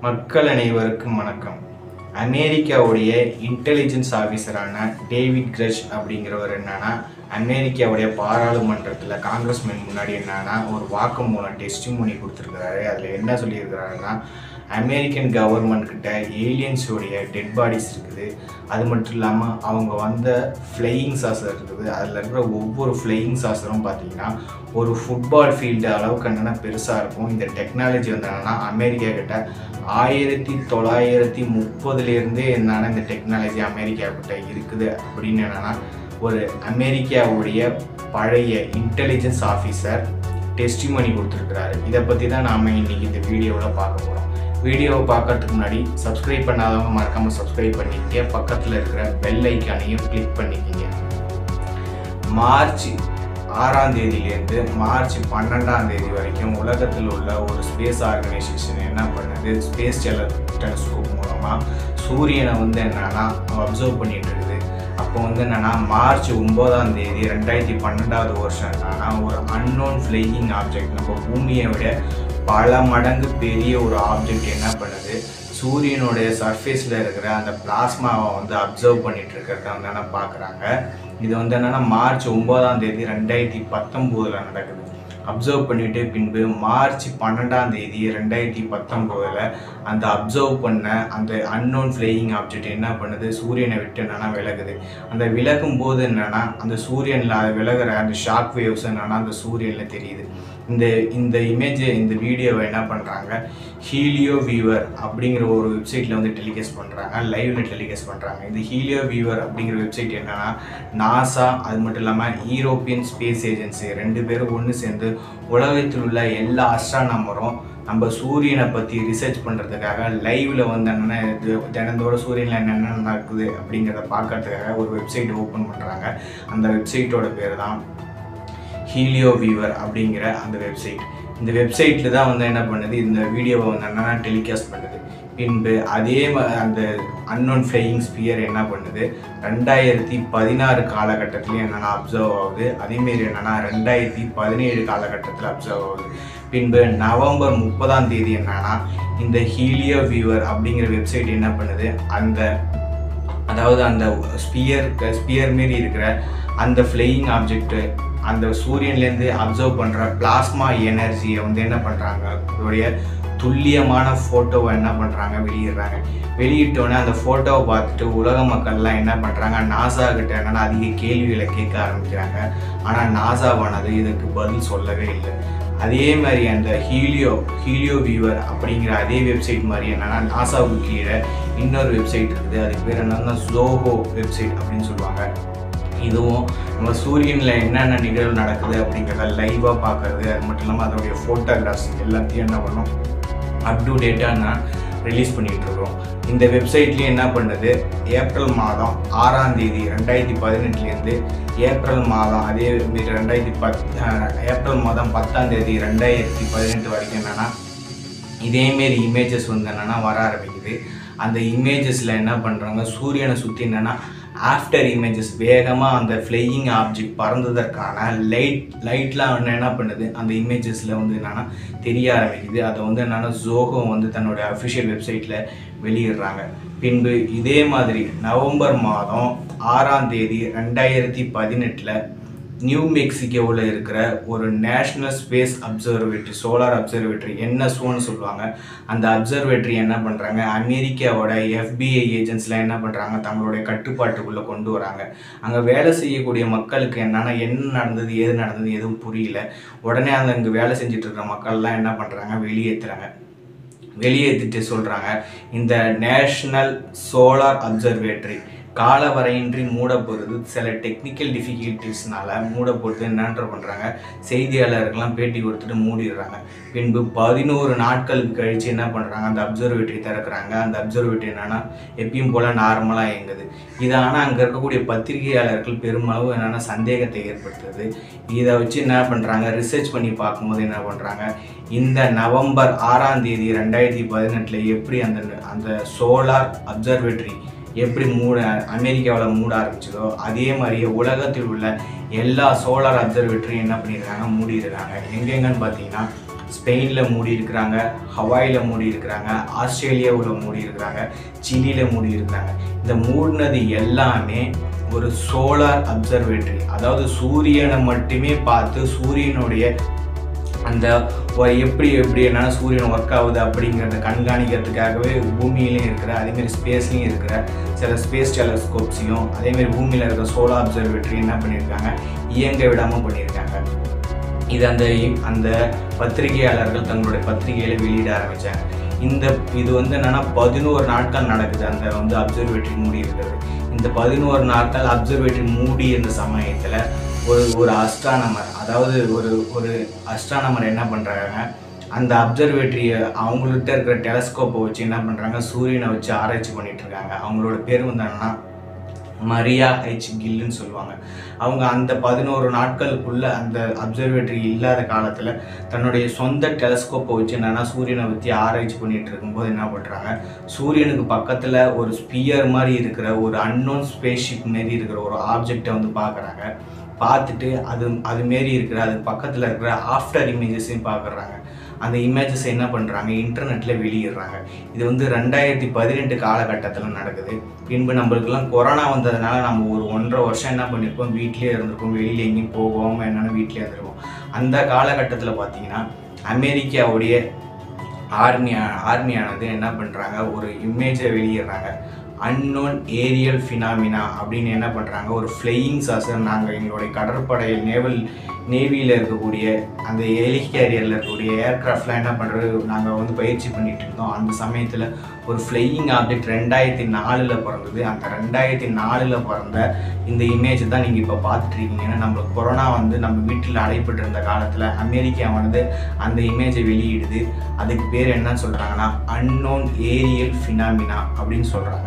மக்கள் அனைவருக்கும் வணக்கம் அமெரிக்காவுடைய இன்டெலிஜென்ஸ் ஆஃபீஸரான டேவிட் கிரஷ் அப்படிங்கிறவர் என்னன்னா அமெரிக்காவுடைய பாராளுமன்றத்தில் காங்கிரஸ்மேன் முன்னாடி என்னன்னா ஒரு வாக்குமூலம் டெஸ்டிமோனி கொடுத்துருக்காரு அதில் என்ன சொல்லியிருக்கிறாருன்னா அமெரிக்கன் கவர்மெண்ட் கிட்ட ஏலியன்ஸோடைய டெட் பாடிஸ் இருக்குது அது மட்டும் இல்லாமல் அவங்க வந்த ஃப்ளையிங் சாசர் இருக்குது அதில் இருக்கிற ஒவ்வொரு ஃப்ளையிங் சாசரும் பார்த்தீங்கன்னா ஒரு ஃபுட்பால் ஃபீல்டு அளவுக்கு என்னென்னா பெருசாக இருக்கும் இந்த டெக்னாலஜி வந்து என்னென்னா அமெரிக்கா கிட்ட ஆயிரத்தி தொள்ளாயிரத்தி முப்பதுலேருந்தே என்னென்னா இந்த டெக்னாலஜி அமெரிக்கா கிட்ட இருக்குது அப்படின்னு என்னென்னா ஒரு அமெரிக்காவுடைய பழைய இன்டெலிஜென்ஸ் ஆஃபீஸர் டெஸ்டிமனி கொடுத்துருக்கிறாரு இதை பற்றி தான் நாம் இன்றைக்கி இந்த வீடியோவில் பார்க்க போகிறோம் வீடியோவை பார்க்கறதுக்கு முன்னாடி சப்ஸ்கிரைப் பண்ணாதவங்க மறக்காமல் சப்ஸ்கிரைப் பண்ணிக்க பக்கத்தில் இருக்கிற பெல் ஐக்கானையும் கிளிக் பண்ணிக்கிங்க மார்ச் ஆறாம் தேதியிலேருந்து மார்ச் பன்னெண்டாம் தேதி வரைக்கும் உலகத்தில் உள்ள ஒரு ஸ்பேஸ் ஆர்கனைசேஷன் என்ன பண்ணுது ஸ்பேஸ் டெலஸ்கோப் மூலமாக சூரியனை வந்து என்னன்னா அப்சர்வ் பண்ணிட்டு இருக்குது அப்போ வந்து என்னன்னா மார்ச் ஒன்பதாம் தேதி ரெண்டாயிரத்தி பன்னெண்டாவது வருஷம் என்னன்னா ஒரு அன்னோன் ஃப்ளையிங் ஆப்ஜெக்ட் நம்ம பூமியை விட பல மடங்கு பெரிய ஒரு ஆப்ஜெக்ட் என்ன பண்ணுது சூரியனுடைய சர்ஃபேஸில் இருக்கிற அந்த பிளாஸ்மாவை வந்து அப்சர்வ் பண்ணிட்டு இருக்கிறத வந்து என்ன பார்க்குறாங்க இது வந்து என்னென்னா மார்ச் ஒன்பதாம் தேதி ரெண்டாயிரத்தி பத்தொம்போதில் நடக்குது அப்சர்வ் பண்ணிட்டு பின்பு மார்ச் பன்னெண்டாம் தேதி ரெண்டாயிரத்தி பத்தொம்போதில் அந்த அப்சர்வ் பண்ண அந்த அன்னோன் ஃப்ளையிங் ஆப்ஜெக்ட் என்ன பண்ணுது சூரியனை விட்டு என்னென்னா விலகுது அந்த விலகும் போது என்னென்னா அந்த சூரியனில் அது விலகிற அந்த ஷாக் வேவ்ஸ் என்னென்னா அந்த சூரியனில் தெரியுது இந்த இந்த இமேஜை இந்த வீடியோவை என்ன பண்ணுறாங்க ஹீலியோ வியூவர் அப்படிங்கிற ஒரு வெப்சைட்டில் வந்து டெலிகாஸ்ட் பண்ணுறாங்க லைவ்ல டெலிகாஸ்ட் பண்ணுறாங்க இந்த ஹீலியோ வியூவர் அப்படிங்கிற வெப்சைட் என்னென்னா நாசா அது மட்டும் இல்லாமல் யூரோப்பியன் ஸ்பேஸ் ஏஜென்சி ரெண்டு பேரும் ஒன்று சேர்ந்து உலகத்தில் உள்ள எல்லா அஸ்ட்ரானமரும் நம்ம சூரியனை பற்றி ரிசர்ச் பண்ணுறதுக்காக லைவில் வந்து என்னென்ன இது தினந்தோட சூரியனில் என்னென்ன நடக்குது அப்படிங்கிறத பார்க்கறதுக்காக ஒரு வெப்சைட் ஓப்பன் பண்ணுறாங்க அந்த வெப்சைட்டோட பேர் தான் ஹீலியோ வீவர் அப்படிங்கிற அந்த வெப்சைட் இந்த வெப்சைட்டில் தான் வந்து என்ன பண்ணுது இந்த வீடியோவை வந்து என்னென்னா டெலிகாஸ்ட் பண்ணுது பின்பு அதே ம- அந்த அன்னோன் ஃப்ளையிங் ஸ்பியர் என்ன பண்ணுது ரெண்டாயிரத்தி பதினாறு காலகட்டத்துலேயும் என்னென்னா அப்சர்வ் ஆகுது அதேமாரி என்னென்னா ரெண்டாயிரத்தி பதினேழு காலகட்டத்தில் அப்சர்வ் ஆகுது பின்பு நவம்பர் முப்பதாம் தேதி என்னன்னா இந்த ஹீலியோ வியூவர் அப்படிங்கிற வெப்சைட் என்ன பண்ணுது அந்த அதாவது அந்த ஸ்பியர் ஸ்பியர் மாரி இருக்கிற அந்த ஃப்ளையிங் ஆப்ஜெக்ட் அந்த சூரியன்லேருந்து அப்சர்வ் பண்ணுற பிளாஸ்மா எனர்ஜியை வந்து என்ன பண்ணுறாங்க அதோடைய துல்லியமான ஃபோட்டோவை என்ன பண்ணுறாங்க வெளியிடுறாங்க வெளியிட்டோன்னே அந்த ஃபோட்டோவை பார்த்துட்டு உலக மக்கள்லாம் என்ன பண்ணுறாங்க நாசா கிட்ட என்னென்னா அதிக கேள்விகளை கேட்க ஆரம்பிக்கிறாங்க ஆனால் நாசாவானது இதுக்கு பதில் சொல்லவே இல்லை அதே மாதிரி அந்த ஹீலியோ ஹீலியோ வியூவர் அப்படிங்கிற அதே வெப்சைட் மாதிரி என்னன்னா நாசாவுக்கு கீழே இன்னொரு வெப்சைட் இருக்குது அதுக்கு பேர் என்னன்னா ஜோஹோ வெப்சைட் அப்படின்னு சொல்லுவாங்க இதுவும் நம்ம சூரியனில் என்னென்ன நிகழ்வு நடக்குது அப்படிங்கிறத லைவாக பார்க்கறது அது மட்டும் இல்லாமல் அதோடைய ஃபோட்டோகிராஃப்ஸ் எல்லாத்தையும் என்ன பண்ணும் அப் டு டேட்டாக நான் ரிலீஸ் பண்ணிகிட்டு இருக்கோம் இந்த வெப்சைட்லேயே என்ன பண்ணுது ஏப்ரல் மாதம் ஆறாம் தேதி ரெண்டாயிரத்தி பதினெட்டுலேருந்து ஏப்ரல் மாதம் அதே மாரி ரெண்டாயிரத்தி பத் அஹ், ஏப்ரல் மாதம் பத்தாம் தேதி ரெண்டாயிரத்தி பதினெட்டு வரைக்கும் என்னென்னா இதேமாரி இமேஜஸ் வந்து என்னென்னா வர ஆரம்பிக்குது அந்த இமேஜஸில் என்ன பண்ணுறாங்க சூரியனை சுற்றி என்னென்னா ஆஃப்டர் இமேஜஸ் வேகமாக அந்த ஃப்ளையிங் ஆப்ஜெக்ட் பறந்ததற்கான லைட் லைட்லாம் வந்து என்ன பண்ணுது அந்த இமேஜஸில் வந்து என்னென்னா தெரிய ஆரம்பிக்குது அதை வந்து என்னென்னா ஜோகோ வந்து தன்னோட அஃபிஷியல் வெப்சைட்டில் வெளியிடுறாங்க பின்பு இதே மாதிரி நவம்பர் மாதம் ஆறாம் தேதி ரெண்டாயிரத்தி பதினெட்டில் நியூ மெக்சிகோவில் இருக்கிற ஒரு national space observatory solar observatory என்எஸ்ஓன்னு சொல்லுவாங்க அந்த அப்சர்வேட்டரி என்ன பண்ணுறாங்க அமெரிக்காவோட எஃபிஐ ஏஜென்ட்ஸ்லாம் என்ன பண்ணுறாங்க தங்களுடைய கட்டுப்பாட்டுக்குள்ளே கொண்டு வராங்க அங்கே வேலை செய்யக்கூடிய மக்களுக்கு என்னன்னா என்ன நடந்தது ஏது நடந்தது எதுவும் புரியல உடனே அங்கே இங்கே வேலை செஞ்சுட்டு இருக்கிற மக்கள்லாம் என்ன பண்ணுறாங்க வெளியேற்றுறாங்க வெளியேற்றிட்டு சொல்கிறாங்க இந்த நேஷ்னல் சோலார் அப்சர்வேட்டரி காலவரையின்றி மூடப்படுறது சில டெக்னிக்கல் டிஃபிகல்ட்டிஸ்னால மூடப்பட்டு என்னன்ற பண்ணுறாங்க செய்தியாளருக்கெல்லாம் பேட்டி கொடுத்துட்டு மூடிடுறாங்க பின்பு பதினோரு நாட்களுக்கு கழித்து என்ன பண்ணுறாங்க அந்த அப்சர்வேட்டரி திறக்கிறாங்க அந்த அப்சர்வேட்டரி என்னென்னா எப்பயும் போல் நார்மலாக இயங்குது இது ஆனால் அங்கே இருக்கக்கூடிய பத்திரிகையாளர்கள் பெருமளவு என்னென்னா சந்தேகத்தை ஏற்படுத்துது இதை வச்சு என்ன பண்ணுறாங்க ரிசர்ச் பண்ணி பார்க்கும்போது என்ன பண்ணுறாங்க இந்த நவம்பர் ஆறாம் தேதி ரெண்டாயிரத்தி பதினெட்டில் எப்படி அந்த அந்த சோலார் அப்சர்வேட்டரி எப்படி மூட அமெரிக்காவில் மூட ஆரம்பிச்சதோ அதே மாதிரியே உலகத்தில் உள்ள எல்லா சோலார் அப்சர்வேட்டரியும் என்ன பண்ணியிருக்காங்க மூடியிருக்காங்க எங்கெங்கன்னு பார்த்தீங்கன்னா ஸ்பெயினில் மூடி இருக்கிறாங்க ஹவாயில் மூடி இருக்கிறாங்க ஆஸ்திரேலியாவில் மூடி இருக்கிறாங்க சிலியில் மூடி இருக்கிறாங்க இந்த மூடினது எல்லாமே ஒரு சோலார் அப்சர்வேட்டரி அதாவது சூரியனை மட்டுமே பார்த்து சூரியனுடைய அந்த ஒ- எப்படி எப்படி என்னன்னா சூரியன் ஒர்க் ஆகுது அப்படிங்கிறத கண்காணிக்கிறதுக்காகவே பூமியிலையும் இருக்கிற அதேமாரி ஸ்பேஸ்லையும் இருக்கிற சில ஸ்பேஸ் டெலஸ்கோப்ஸையும் அதேமாரி பூமியில் இருக்கிற சோலார் அப்சர்வேட்டரி என்ன பண்ணியிருக்காங்க இயங்க விடாமல் பண்ணியிருக்காங்க இது அந்த அந்த பத்திரிகையாளர்கள் தங்களுடைய பத்திரிகையில வெளியிட ஆரம்பிச்சாங்க இந்த இது வந்து என்னன்னா பதினோரு நாட்கள் நடக்குது அந்த வந்து அப்சர்வேட்டரி மூடி இருக்கிறது இந்த பதினோரு நாட்கள் அப்சர்வேட்டரி மூடி இருந்த சமயத்தில் ஒரு ஒரு அஸ்ட்ரானமர் அதாவது ஒரு ஒரு அஸ்ட்ரானமர் என்ன பண்ணுறாங்க அந்த அப்சர்வேட்டரியை அவங்கள்ட்ட இருக்கிற டெலஸ்கோப்பை வச்சு என்ன பண்ணுறாங்க சூரியனை வச்சு ஆராய்ச்சி பண்ணிட்டு இருக்காங்க அவங்களோட பேர் வந்து என்னன்னா மரியா ஹெச் கில்லுன்னு சொல்லுவாங்க அவங்க அந்த பதினோரு நாட்களுக்குள்ள அந்த அப்சர்வேட்டரி இல்லாத காலத்தில் தன்னுடைய சொந்த டெலஸ்கோப்பை வச்சு என்னன்னா சூரியனை பற்றி ஆராய்ச்சி பண்ணிட்டு இருக்கும்போது என்ன பண்ணுறாங்க சூரியனுக்கு பக்கத்தில் ஒரு ஸ்பியர் மாதிரி இருக்கிற ஒரு அன்னோன் ஸ்பேஸ்ஷிப் மாரி இருக்கிற ஒரு ஆப்ஜெக்டை வந்து பார்க்குறாங்க பார்த்துட்டு அது அது மாரி இருக்கிற அது பக்கத்தில் இருக்கிற ஆஃப்டர் இமேஜஸையும் பார்க்குறாங்க அந்த இமேஜஸ் என்ன பண்ணுறாங்க இன்டர்நெட்டில் வெளியிடுறாங்க இது வந்து ரெண்டாயிரத்தி பதினெட்டு காலகட்டத்தில் நடக்குது பின்பு நம்மளுக்கெல்லாம் கொரோனா வந்ததுனால நம்ம ஒரு ஒன்றரை வருஷம் என்ன பண்ணியிருக்கோம் வீட்டிலே இருந்திருக்கோம் வெளியில் எங்கேயும் போகாமல் என்னென்னு வீட்டிலே இருந்திருக்கோம் அந்த காலகட்டத்தில் பார்த்தீங்கன்னா அமெரிக்காவுடைய ஆர்மி ஆர்மியானது என்ன பண்ணுறாங்க ஒரு இமேஜை வெளியிடுறாங்க அன்னோன் ஏரியல் ஃபினாமினா அப்படின்னு என்ன பண்ணுறாங்க ஒரு ஃப்ளையிங் சாசர் நாங்கள் எங்களுடைய கடற்படையில் நேவல் நேவியில் இருக்கக்கூடிய அந்த ஹெலிகேரியரில் இருக்கக்கூடிய ஏர்க்ராஃப்ட்லாம் என்ன பண்ணுறது நாங்கள் வந்து பயிற்சி பண்ணிட்டு இருந்தோம் அந்த சமயத்தில் ஒரு ஃப்ளையிங் ஆப்ஜெக்ட் ரெண்டாயிரத்தி நாலில் பிறந்தது அந்த ரெண்டாயிரத்தி நாலில் பிறந்த இந்த இமேஜ் தான் நீங்கள் இப்போ பார்த்துட்டு இருக்கீங்க ஏன்னா நம்மளுக்கு கொரோனா வந்து நம்ம வீட்டில் அடைப்பட்டு இருந்த காலத்தில் அமெரிக்கா வந்து அந்த இமேஜை வெளியிடுது அதுக்கு பேர் என்ன சொல்கிறாங்கன்னா அன்னோன் ஏரியல் ஃபினாமினா அப்படின்னு சொல்கிறாங்க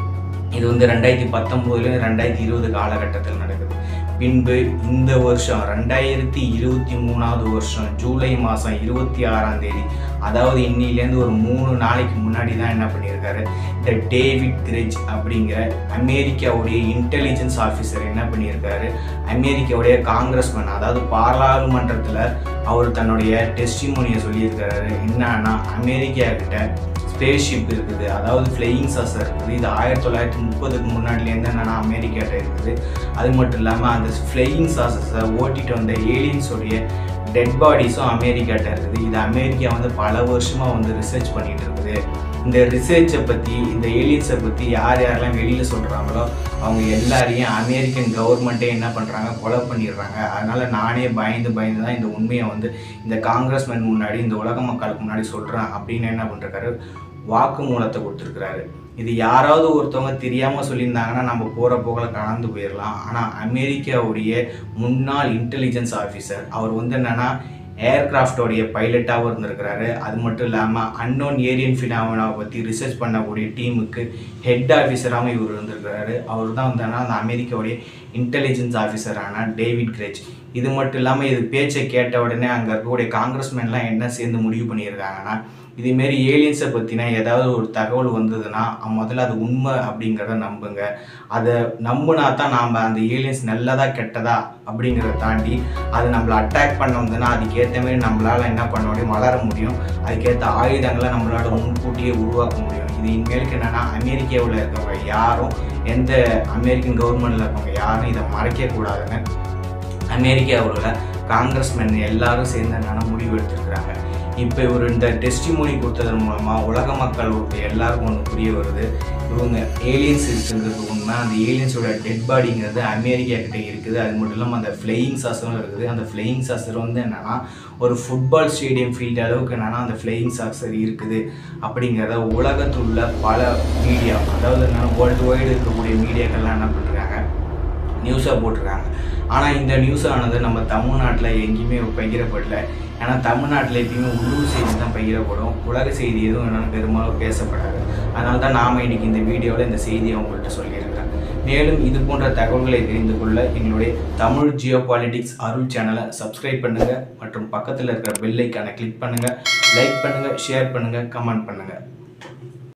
இது வந்து ரெண்டாயிரத்தி பத்தொம்போதுலேருந்து ரெண்டாயிரத்தி இருபது காலகட்டத்தில் நடக்குது பின்பு இந்த வருஷம் ரெண்டாயிரத்தி இருபத்தி மூணாவது வருஷம் ஜூலை மாதம் இருபத்தி ஆறாம் தேதி அதாவது இன்னிலேருந்து ஒரு மூணு நாளைக்கு முன்னாடி தான் என்ன பண்ணியிருக்காரு இந்த டேவிட் கிரெஜ் அப்படிங்கிற அமெரிக்காவுடைய இன்டெலிஜென்ஸ் ஆஃபீஸர் என்ன பண்ணியிருக்காரு அமெரிக்காவுடைய காங்கிரஸ்மேன் அதாவது பாராளுமன்றத்தில் அவர் தன்னுடைய டெஸ்டிமோனியை சொல்லியிருக்காரு என்னன்னா அமெரிக்கா கிட்ட ஸ்பேஸ்ஷிப் இருக்குது அதாவது ஃப்ளையிங் சாசர் இருக்குது இது ஆயிரத்தி தொள்ளாயிரத்தி முப்பதுக்கு முன்னாடிலேருந்து என்னென்னா அமெரிக்காட்ட இருக்குது அது மட்டும் இல்லாமல் அந்த ஃப்ளையிங் சாசஸை ஓட்டிட்டு வந்த ஏலியன்ஸோடைய டெட் பாடிஸும் அமெரிக்காட்ட இருக்குது இது அமெரிக்கா வந்து பல வருஷமாக வந்து ரிசர்ச் பண்ணிட்டு இருக்குது இந்த ரிசர்ச்சை பற்றி இந்த ஏலியன்ஸை பற்றி யார் யாரெல்லாம் வெளியில் சொல்கிறாங்களோ அவங்க எல்லாரையும் அமெரிக்கன் கவர்மெண்ட்டே என்ன பண்ணுறாங்க கொலை பண்ணிடுறாங்க அதனால் நானே பயந்து பயந்து தான் இந்த உண்மையை வந்து இந்த காங்கிரஸ்மேன் முன்னாடி இந்த உலக மக்களுக்கு முன்னாடி சொல்கிறேன் அப்படின்னு என்ன பண்ணிருக்காரு வாக்குமூலத்தை கொடுத்துருக்குறாரு இது யாராவது ஒருத்தவங்க தெரியாமல் சொல்லியிருந்தாங்கன்னா நம்ம போகிற போக்கில் கடந்து போயிடலாம் ஆனால் அமெரிக்காவுடைய முன்னாள் இன்டெலிஜென்ஸ் ஆஃபீஸர் அவர் வந்து என்னென்னா ஏர்கிராஃப்டோடைய பைலட்டாகவும் இருந்திருக்கிறாரு அது மட்டும் இல்லாமல் அன்னோன் ஏரியன் ஃபினாமினாவை பற்றி ரிசர்ச் பண்ணக்கூடிய டீமுக்கு ஹெட் ஆஃபீஸராகவும் இவர் இருந்திருக்கிறாரு அவர் தான் வந்து அந்த அமெரிக்காவுடைய இன்டெலிஜென்ஸ் ஆஃபீஸரான டேவிட் கிரெச் இது மட்டும் இல்லாமல் இது பேச்சை கேட்ட உடனே அங்கே இருக்கக்கூடிய காங்கிரஸ்மேன்லாம் என்ன சேர்ந்து முடிவு பண்ணியிருக்காங்கன்னா இதுமாரி ஏலியன்ஸை பற்றினா ஏதாவது ஒரு தகவல் வந்ததுன்னா அஹ் முதல்ல அது உண்மை அப்படிங்கிறத நம்புங்க அதை நம்புனா தான் நாம் அந்த ஏலியன்ஸ் நல்லதா கெட்டதா அப்படிங்கிறத தாண்டி அது நம்மளை அட்டாக் பண்ண வந்ததுன்னா அதுக்கேற்ற மாதிரி நம்மளால் என்ன பண்ண முடியும் வளர முடியும் அதுக்கேற்ற ஆயுதங்களை நம்மளால முன்கூட்டியே உருவாக்க முடியும் இது இனிமேலுக்கு என்னென்னா அமெரிக்காவில் இருக்கவங்க யாரும் எந்த அமெரிக்கன் கவர்மெண்ட்டில் இருக்கவங்க யாரும் இதை மறைக்கக்கூடாதுன்னு அமெரிக்காவில் உள்ள காங்கிரஸ்மென் எல்லாரும் சேர்ந்து என்னென்னா முடிவு எடுத்திருக்கிறாங்க இப்போ இவர் இந்த டெஸ்டிமோனி கொடுத்ததன் மூலமாக உலக மக்களுக்கு எல்லாருக்கும் ஒன்று புரிய வருது இவங்க ஏலியன்ஸ் இருக்குங்கிறது உண்மை அந்த ஏலியன்ஸோட டெட் பாடிங்கிறது அமெரிக்கா கிட்ட இருக்குது அது மட்டும் இல்லாமல் அந்த ஃப்ளையிங் சாசரும் இருக்குது அந்த ஃப்ளையிங் சாசர் வந்து என்னென்னா ஒரு ஃபுட்பால் ஸ்டேடியம் ஃபீல்டு அளவுக்கு என்னென்னா அந்த ஃப்ளையிங் சாசர் இருக்குது அப்படிங்கிறத உலகத்தில் உள்ள பல மீடியா அதாவது என்னென்னா வேர்ல்டு வைடு இருக்கக்கூடிய மீடியாக்கள்லாம் என்ன பண்ணுறாங்க நியூஸாக போட்டிருக்காங்க ஆனால் இந்த நியூஸ் ஆனது நம்ம தமிழ்நாட்டில் எங்கேயுமே பகிரப்படல ஏன்னா தமிழ்நாட்டில் எப்பயுமே உள்ளூர் செய்தி தான் பகிரப்படும் உலக செய்தி எதுவும் என்னென்னு பெரும்பாலும் பேசப்படாது அதனால தான் நாம் இன்னைக்கு இந்த வீடியோவில் இந்த செய்தியை உங்கள்கிட்ட சொல்லியிருக்கிறேன் மேலும் இது போன்ற தகவல்களை தெரிந்து கொள்ள எங்களுடைய தமிழ் ஜியோ பாலிட்டிக்ஸ் அருள் சேனலை சப்ஸ்கிரைப் பண்ணுங்கள் மற்றும் பக்கத்தில் இருக்கிற பெல் ஐக்கானை கிளிக் பண்ணுங்கள் லைக் பண்ணுங்கள் ஷேர் பண்ணுங்கள் கமெண்ட் பண்ணுங்கள்